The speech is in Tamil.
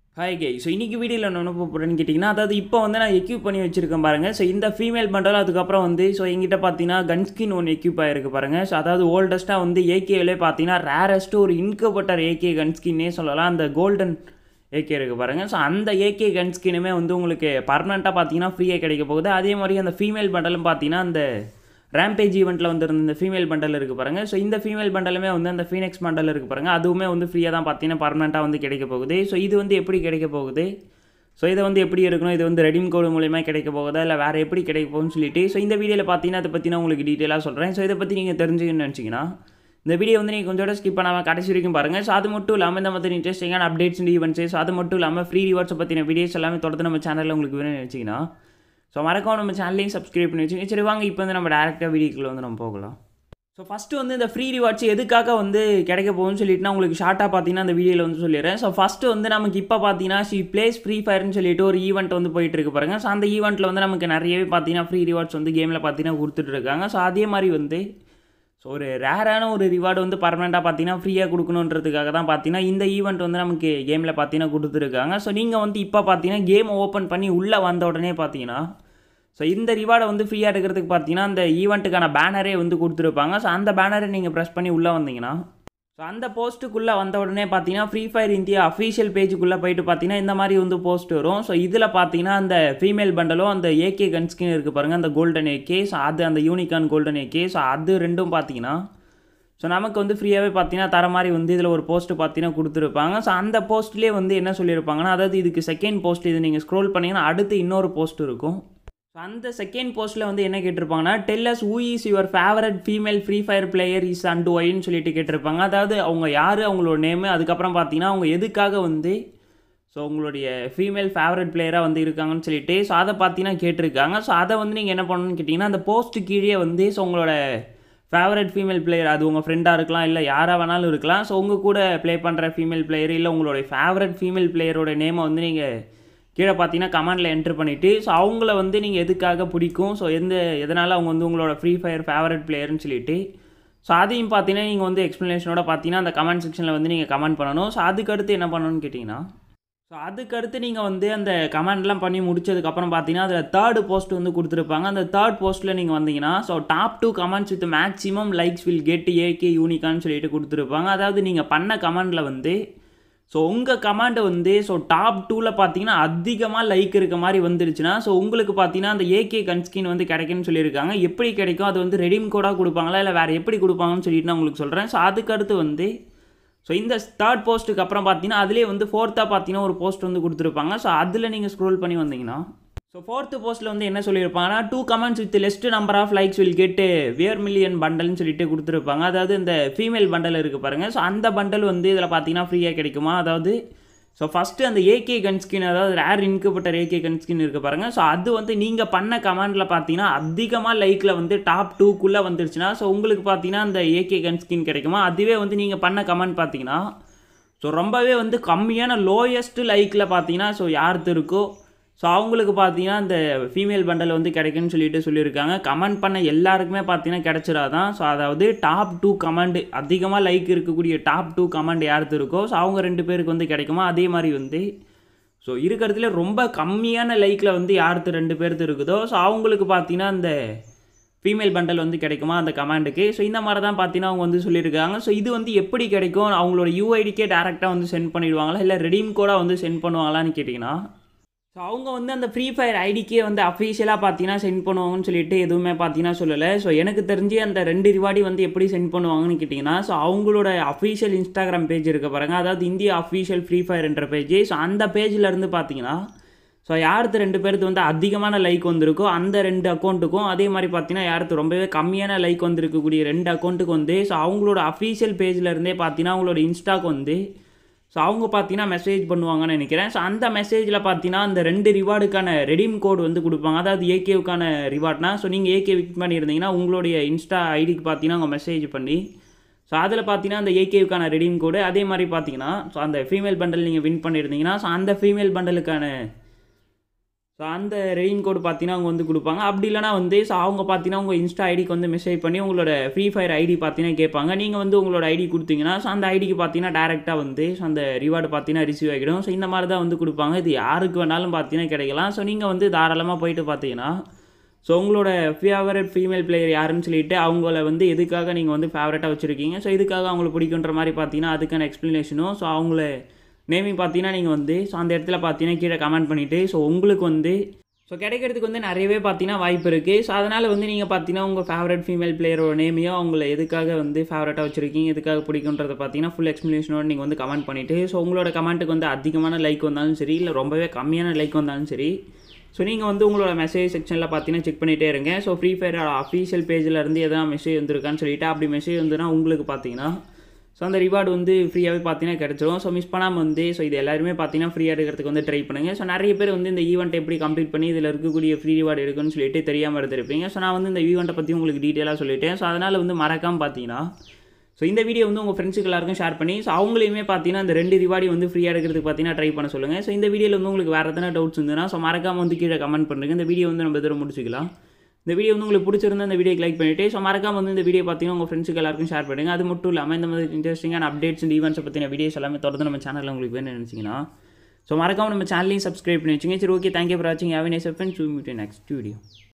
ஹாய் கை ஸோ இன்றைக்கி வீடியோவில் என்ன பண்ண போகிறேன்னு கேட்டிங்கன்னா அதாவது இப்போ வந்து நான் எக்யூப் பண்ணி வச்சுருக்கேன் பாருங்கள் ஸோ இந்த ஃபீமேல் பண்டல் அதுக்கப்புறம் வந்து ஸோ எங்கிட்ட பார்த்தீங்கன்னா கன்ஸ்கின் ஒன்று எக்யூப் ஆகிருக்கு பாருங்கள் ஸோ அதாவது ஓல்டஸ்ட்டாக வந்து ஏகேவிலே பார்த்தீங்கன்னா ரேரஸ்ட்டு ஒரு இன்கபட்டர் ஏகே கன்ஸ்கின்னே சொல்லலாம் அந்த கோல்டன் ஏகே இருக்குது பாருங்கள் ஸோ அந்த ஏகே கன்ஸ்கினுமே வந்து உங்களுக்கு பர்மனெண்ட்டாக பார்த்தீங்கன்னா ஃப்ரீயாக கிடைக்க போகுது அதே மாதிரி அந்த ஃபீமேல் பண்டலும் பார்த்தீங்கன்னா அந்த ரேம்பேஜ் ஈவெண்ட்டில் வந்து இருந்த இந்த ஃபீமேல் பண்டல் இருக்குது பாருங்கள் ஸோ இந்த ஃபீமேல் பண்டலுமே வந்து அந்த ஃபீனெக்ஸ் பண்டல் இருக்குது பாருங்கள் அதுவுமே வந்து ஃப்ரீயாக தான் பார்த்தீங்கன்னா பர்மனெண்ட்டாக வந்து கிடைக்க போகுது ஸோ இது வந்து எப்படி கிடைக்க போகுது ஸோ இதை வந்து எப்படி இருக்கணும் இது வந்து ரெடீம் கோடு மூலியமாக கிடைக்க போகுதா இல்லை வேறு எப்படி கிடைக்க போகுதுன்னு சொல்லிட்டு ஸோ இந்த வீடியோவில் பார்த்தீங்கன்னா அதை பற்றி நான் உங்களுக்கு டீட்டெயிலாக சொல்கிறேன் ஸோ இதை பற்றி நீங்கள் தெரிஞ்சுக்கணும்னு நினச்சிங்கன்னா இந்த வீடியோ வந்து நீங்கள் கொஞ்சம் ஸ்கிப் பண்ணாமல் கடைசி வரைக்கும் பாருங்கள் ஸோ அது மட்டும் இல்லாமல் இந்த மாதிரி இன்ட்ரெஸ்டிங்கான அப்டேட்ஸ் ஈவெண்ட்ஸு ஸோ அது மட்டும் இல்லாமல் ஃப்ரீ ரிவார்ட்ஸை பற்றின வீடியோஸ் எல்லாமே தொடர்ந்து நம்ம சேனலில் உங்களுக்கு வேணும்னு நினச்சிங்கன்னா ஸோ மறக்காம நம்ம சேனலையும் சப்ஸ்கிரைப் பண்ணி வச்சுங்க சரி வாங்க இப்போ வந்து நம்ம டேரெக்டாக வீடியோக்குள்ள வந்து நம்ம போகலாம் ஸோ ஃபஸ்ட்டு வந்து இந்த ஃப்ரீ ரிவார்ட்ஸ் எதுக்காக வந்து கிடைக்க போகும்னு சொல்லிட்டு நான் உங்களுக்கு ஷார்ட்டாக பார்த்தீங்கன்னா அந்த வீடியோவில் வந்து சொல்லிடுறேன் ஸோ ஃபஸ்ட்டு வந்து நமக்கு இப்போ பார்த்தீங்கன்னா ஷி பிளேஸ் ஃப்ரீ ஃபயர்னு சொல்லிட்டு ஒரு ஈவெண்ட் வந்து போயிட்டு இருக்கு பாருங்க ஸோ அந்த ஈவெண்ட்டில் வந்து நமக்கு நிறையவே பார்த்தீங்கன்னா ஃப்ரீ ரிவார்ட்ஸ் வந்து கேமில் பார்த்தீங்கன்னா கொடுத்துட்டு இருக்காங்க ஸோ அதே மாதிரி வந்து ஸோ ஒரு ரேரான ஒரு ரிவார்டு வந்து பர்மனெண்ட்டாக பார்த்தீங்கன்னா ஃப்ரீயாக கொடுக்கணுன்றதுக்காக தான் பார்த்தீங்கன்னா இந்த ஈவெண்ட் வந்து நமக்கு கேமில் பார்த்தீங்கன்னா கொடுத்துருக்காங்க ஸோ நீங்கள் வந்து இப்போ பார்த்தீங்கன்னா கேம் ஓப்பன் பண்ணி உள்ளே வந்த உடனே பார்த்தீங்கன்னா ஸோ இந்த ரிவார்டை வந்து ஃப்ரீயாக எடுக்கிறதுக்கு பார்த்தீங்கன்னா அந்த ஈவெண்ட்டுக்கான பேனரே வந்து கொடுத்துருப்பாங்க ஸோ அந்த பேனரை நீங்கள் ப்ரெஸ் பண்ணி உள்ளே வந்தீங்கன்னா ஸோ அந்த போஸ்ட்டுக்குள்ளே வந்த உடனே பார்த்தீங்கன்னா ஃப்ரீ ஃபயர் இந்தியா அஃபீஷியல் பேஜுக்குள்ளே போயிட்டு பார்த்தீங்கன்னா இந்த மாதிரி வந்து போஸ்ட் வரும் ஸோ இதில் பார்த்தீங்கன்னா அந்த ஃபீமேல் பண்டலும் அந்த ஏகே கன்ஸ்கின் இருக்குது பாருங்கள் அந்த கோல்டன் ஏகே ஸோ அது அந்த யூனிகான் கோல்டன் ஏகே ஸோ அது ரெண்டும் பார்த்தீங்கன்னா ஸோ நமக்கு வந்து ஃப்ரீயாகவே பார்த்தீங்கன்னா தர மாதிரி வந்து இதில் ஒரு போஸ்ட்டு பார்த்தீங்கன்னா கொடுத்துருப்பாங்க ஸோ அந்த போஸ்ட்லேயே வந்து என்ன சொல்லியிருப்பாங்கன்னா அதாவது இதுக்கு செகண்ட் போஸ்ட் இது நீங்கள் ஸ்க்ரோல் பண்ணிங்கன்னா அடுத்து இன்னொரு போஸ்ட் இருக்கும் ஸோ அந்த செகண்ட் போஸ்ட்டில் வந்து என்ன கேட்டிருப்பாங்கன்னா tell us who is your favourite female Free Fire player is and ஒயின்னு சொல்லிட்டு கேட்டிருப்பாங்க அதாவது அவங்க யார் அவங்களோட நேமு அதுக்கப்புறம் பார்த்தீங்கன்னா அவங்க எதுக்காக வந்து ஸோ உங்களுடைய ஃபீமேல் ஃபேவரட் பிளேயராக வந்து இருக்காங்கன்னு சொல்லிட்டு ஸோ அதை பார்த்தீங்கன்னா கேட்டிருக்காங்க ஸோ அதை வந்து நீங்கள் என்ன பண்ணணும்னு கேட்டிங்கன்னா அந்த போஸ்ட்டு கீழே வந்து ஸோ உங்களோட ஃபேவரட் ஃபீமேல் பிளேயர் அது உங்கள் ஃப்ரெண்டாக இருக்கலாம் இல்லை யாராக வேணாலும் இருக்கலாம் ஸோ உங்கள் கூட ப்ளே பண்ணுற ஃபீமேல் பிளேயர் இல்லை உங்களுடைய ஃபேவரட் ஃபீமேல் பிளேயரோட நேமை வந்து நீங்கள் கீழே பார்த்தீங்கன்னா கமெண்டில் என்ட்ரு பண்ணிவிட்டு ஸோ அவங்கள வந்து நீங்கள் எதுக்காக பிடிக்கும் ஸோ எந்த எதனால் அவங்க வந்து உங்களோட ஃப்ரீ ஃபயர் ஃபேவரட் பிளேயர்னு சொல்லிட்டு ஸோ அதையும் பார்த்தீங்கன்னா நீங்கள் வந்து எக்ஸ்ப்ளனேஷனோட பார்த்தீங்கன்னா அந்த கமெண்ட் செக்ஷனில் வந்து நீங்கள் கமெண்ட் பண்ணணும் ஸோ அதுக்கடுத்து என்ன பண்ணணும்னு கேட்டிங்கன்னா ஸோ அதுக்கடுத்து நீங்கள் வந்து அந்த கமெண்ட்லாம் பண்ணி முடிச்சதுக்கப்புறம் பார்த்தீங்கன்னா அதில் தேர்டு போஸ்ட் வந்து கொடுத்துருப்பாங்க அந்த தேர்ட் போஸ்ட்டில் நீங்கள் வந்தீங்கன்னா so top two comments with maximum likes will get AK யூனிகான்னு சொல்லிட்டு கொடுத்துருப்பாங்க அதாவது நீங்கள் பண்ண கமெண்டில் வந்து ஸோ உங்கள் கமாண்டு வந்து ஸோ டாப் டூவில் பார்த்தீங்கன்னா அதிகமாக லைக் இருக்க மாதிரி வந்துருச்சுன்னா ஸோ உங்களுக்கு பார்த்தீங்கன்னா அந்த ஏகே கன்ஸ்கின் வந்து கிடைக்குன்னு சொல்லியிருக்காங்க எப்படி கிடைக்கும் அது வந்து ரெடீம் கோடாக கொடுப்பாங்களா இல்லை வேறு எப்படி கொடுப்பாங்கன்னு சொல்லிட்டு நான் உங்களுக்கு சொல்கிறேன் ஸோ அதுக்கடுத்து வந்து ஸோ இந்த தேர்ட் போஸ்ட்டுக்கு அப்புறம் பார்த்தீங்கன்னா அதிலே வந்து ஃபோர்த்தாக பார்த்தீங்கன்னா ஒரு போஸ்ட் வந்து கொடுத்துருப்பாங்க ஸோ அதில் நீங்கள் ஸ்க்ரோல் பண்ணி வந்தீங்கன்னா ஸோ ஃபோர்த்து போஸ்ட்டில் வந்து என்ன சொல்லியிருப்பாங்கன்னா two comments with least number of likes will get wear million பண்டல்னு சொல்லிட்டு கொடுத்துருப்பாங்க அதாவது இந்த ஃபீமேல் பண்டல் இருக்குது பாருங்கள் ஸோ அந்த பண்டல் வந்து இதில் பார்த்தீங்கன்னா ஃப்ரீயாக கிடைக்குமா அதாவது ஸோ ஃபஸ்ட்டு அந்த ஏகே கன்ஸ்கின் அதாவது ரேர் இன்குபட்டர் ஏகே கன்ஸ்கின் இருக்குது பாருங்கள் ஸோ அது வந்து நீங்கள் பண்ண கமெண்டில் பார்த்தீங்கன்னா அதிகமாக லைக்கில் வந்து டாப் டூக்குள்ளே வந்துருச்சுன்னா ஸோ உங்களுக்கு பார்த்தீங்கன்னா அந்த ஏகே கன்ஸ்கின் கிடைக்குமா அதுவே வந்து நீங்கள் பண்ண கமெண்ட் பார்த்தீங்கன்னா ஸோ ரொம்பவே வந்து கம்மியான லோயஸ்ட்டு லைக்கில் பார்த்தீங்கன்னா ஸோ யாருக்கு இருக்கோ ஸோ அவங்களுக்கு பார்த்தீங்கன்னா இந்த ஃபீமேல் பண்டல் வந்து கிடைக்குன்னு சொல்லிட்டு சொல்லியிருக்காங்க கமெண்ட் பண்ண எல்லாருக்குமே பார்த்தீங்கன்னா கிடச்சிடாதான் ஸோ அதாவது டாப் டூ கமெண்ட் அதிகமாக லைக் இருக்கக்கூடிய டாப் டூ கமெண்ட் யாருக்கு இருக்கோ ஸோ அவங்க ரெண்டு பேருக்கு வந்து கிடைக்குமா அதே மாதிரி வந்து ஸோ இருக்கிறதுல ரொம்ப கம்மியான லைக்கில் வந்து யாருக்கு ரெண்டு பேருக்கு இருக்குதோ ஸோ அவங்களுக்கு பார்த்தீங்கன்னா இந்த ஃபீமேல் பண்டல் வந்து கிடைக்குமா அந்த கமாண்டுக்கு ஸோ இந்த மாதிரி தான் பார்த்தீங்கன்னா அவங்க வந்து சொல்லியிருக்காங்க ஸோ இது வந்து எப்படி கிடைக்கும் அவங்களோட யூஐடிக்கே டேரெக்டாக வந்து சென்ட் பண்ணிடுவாங்களா இல்லை ரெடீம் கோடாக வந்து சென்ட் பண்ணுவாங்களான்னு கேட்டிங்கன்னா ஸோ அவங்க வந்து அந்த ஃப்ரீ ஃபயர் ஐடிக்கே வந்து அஃபீஷியலாக பார்த்தீங்கன்னா சென்ட் பண்ணுவாங்கன்னு சொல்லிட்டு எதுவுமே பார்த்தீங்கன்னா சொல்லலை ஸோ எனக்கு தெரிஞ்சு அந்த ரெண்டு ரிவார்டி வந்து எப்படி சென்ட் பண்ணுவாங்கன்னு கேட்டிங்கன்னா ஸோ அவங்களோட அஃபீஷியல் இன்ஸ்டாகிராம் பேஜ் இருக்க பாருங்க அதாவது இந்தியா அஃபீஷியல் ஃப்ரீ ஃபயர் என்ற பேஜ் ஸோ அந்த பேஜில் இருந்து பார்த்தீங்கன்னா ஸோ யாருக்கு ரெண்டு பேருக்கு வந்து அதிகமான லைக் வந்திருக்கோ அந்த ரெண்டு அக்கௌண்ட்டுக்கும் அதே மாதிரி பார்த்தீங்கன்னா யாருக்கு ரொம்பவே கம்மியான லைக் வந்திருக்கக்கூடிய ரெண்டு அக்கௌண்ட்டுக்கு வந்து ஸோ அவங்களோட அஃபீஷியல் பேஜில் இருந்தே பார்த்தீங்கன்னா அவங்களோட இன்ஸ்டாக்கு வந்து ஸோ அவங்க பார்த்தீங்கன்னா மெசேஜ் பண்ணுவாங்கன்னு நினைக்கிறேன் ஸோ அந்த மெசேஜில் பார்த்தீங்கன்னா அந்த ரெண்டு ரிவார்டுக்கான ரெடீம் கோடு வந்து கொடுப்பாங்க அதாவது ஏகேவுக்கான ரிவார்ட்னா ஸோ நீங்கள் ஏகே விக் பண்ணியிருந்தீங்கன்னா உங்களுடைய இன்ஸ்டா ஐடிக்கு பார்த்தீங்கன்னா அவங்க மெசேஜ் பண்ணி ஸோ அதில் பார்த்தீங்கன்னா அந்த ஏகேவுக்கான ரெடீம் கோடு அதே மாதிரி பார்த்தீங்கன்னா ஸோ அந்த ஃபீமேல் பண்டல் நீங்கள் வின் பண்ணியிருந்தீங்கன்னா ஸோ அந்த ஃபீமேல் பண்டலுக்கான ஸோ அந்த ரெயின் கோடு பார்த்தீங்கன்னா அவங்க வந்து கொடுப்பாங்க அப்படி இல்லைனா வந்து ஸோ அவங்க பார்த்தீங்கன்னா உங்கள் இன்ஸ்டா ஐடிக்கு வந்து மெசேஜ் பண்ணி உங்களோட ஃப்ரீ ஃபயர் ஐடி பார்த்தீங்கன்னா கேட்பாங்க நீங்கள் வந்து உங்களோட ஐடி கொடுத்தீங்கன்னா ஸோ அந்த ஐடிக்கு பார்த்தீங்கன்னா டேரெக்டாக வந்து ஸோ அந்த ரிவார்டு பார்த்தீங்கன்னா ரிசீவ் ஆகிடும் ஸோ இந்த மாதிரி தான் வந்து கொடுப்பாங்க இது யாருக்கு வேணாலும் பார்த்தீங்கன்னா கிடைக்கலாம் ஸோ நீங்கள் வந்து தாராளமாக போயிட்டு பார்த்தீங்கன்னா ஸோ உங்களோட ஃபேவரட் ஃபீமேல் பிளேயர் யாருன்னு சொல்லிட்டு அவங்கள வந்து எதுக்காக நீங்கள் வந்து ஃபேவரட்டாக வச்சுருக்கீங்க ஸோ இதுக்காக அவங்களுக்கு பிடிக்குன்ற மாதிரி பார்த்தீங்கன்னா அதுக்கான எக்ஸ்ப்ளனேஷனும் ஸோ அவங்கள நேமிங் பார்த்தீங்கன்னா நீங்கள் வந்து ஸோ அந்த இடத்துல பார்த்தீங்கன்னா கீழே கமெண்ட் பண்ணிவிட்டு ஸோ உங்களுக்கு வந்து ஸோ கிடைக்கிறதுக்கு வந்து நிறையவே பார்த்தீங்கன்னா வாய்ப்பு இருக்குது ஸோ அதனால் வந்து நீங்கள் பார்த்தீங்கன்னா உங்கள் ஃபேவரட் ஃபீமேல் பிளேயரோட நேமையோ அவங்கள எதுக்காக வந்து ஃபேவரட்டாக வச்சுருக்கீங்க எதுக்காக பிடிக்குன்றத பார்த்தீங்கன்னா ஃபுல் எக்ஸ்ப்ளனேஷனோட நீங்கள் வந்து கமெண்ட் பண்ணிவிட்டு ஸோ உங்களோட கமெண்ட்டுக்கு வந்து அதிகமான லைக் வந்தாலும் சரி இல்லை ரொம்பவே கம்மியான லைக் வந்தாலும் சரி ஸோ நீங்கள் வந்து உங்களோட மெசேஜ் செக்ஷனில் பார்த்தீங்கன்னா செக் பண்ணிகிட்டே இருங்க ஸோ ஃப்ரீ ஃபயர் அஃபீஷியல் பேஜில் இருந்து எதனா மெசேஜ் வந்திருக்கான்னு சொல்லிட்டு அப்படி மெசேஜ் வந்துன்னா உங்களுக்கு பார்த்தீங்கன்னா ஸோ அந்த ரிவார்டு வந்து ஃப்ரீயாகவே பார்த்தீங்கன்னா கிடச்சிரும் ஸோ மிஸ் பண்ணாமல் வந்து ஸோ இது எல்லாருமே பார்த்தீங்கன்னா ஃப்ரீயாக எடுக்கிறதுக்கு வந்து ட்ரை பண்ணுங்கள் ஸோ நிறைய பேர் வந்து இந்த ஈவெண்ட் எப்படி கம்ப்ளீட் பண்ணி இதில் இருக்கக்கூடிய ஃப்ரீ ரிவார்டு எடுக்குன்னு சொல்லிட்டு தெரியாமல் இருந்திருப்பீங்க ஸோ நான் வந்து இந்த ஈவெண்ட்டை பற்றி உங்களுக்கு டீட்டெயிலாக சொல்லிட்டேன் ஸோ அதனால் வந்து மறக்காமல் பார்த்தீங்கன்னா ஸோ இந்த வீடியோ வந்து உங்கள் ஃப்ரெண்ட்ஸுக்கு எல்லாருக்கும் ஷேர் பண்ணி ஸோ அவங்களையுமே பார்த்தீங்கன்னா இந்த ரெண்டு ரிவார்டி வந்து ஃப்ரீயாக எடுக்கிறதுக்கு பார்த்தீங்கன்னா ட்ரை பண்ண சொல்லுங்கள் ஸோ இந்த வீடியோவில் வந்து உங்களுக்கு வேறு எதனா டவுட்ஸ் இருந்ததுன்னா ஸோ மறக்காமல் வந்து கீழே கமெண்ட் பண்ணுங்கள் இந்த வீடியோ வந்து நம்ம எதிர முடிச்சுக்கலாம் இந்த வீடியோ வந்து உங்களுக்கு பிடிச்சிருந்தா இந்த வீடியோக்கு லைக் பண்ணிவிட்டு ஸோ மறக்காம வந்து இந்த வீடியோ பார்த்தீங்கன்னா உங்கள் ஃப்ரெண்ட்ஸுக்கு எல்லாருக்கும் ஷேர் பண்ணுங்கள் அது மட்டும் இல்லாமல் இந்த மாதிரி இன்ட்ரெஸ்டிங்கான அப்டேட்ஸ் அண்ட் ஈவெண்ட்ஸை பற்றின வீடியோஸ் எல்லாமே தொடர்ந்து நம்ம சேனலில் உங்களுக்கு வேணும்னு நினச்சிங்கன்னா ஸோ மறக்காம நம்ம சேனலையும் சப்ஸ்கிரைப் பண்ணி வச்சுங்க சரி ஓகே தேங்க்யூ ஃபார் வாட்சிங் have nice friends meet next video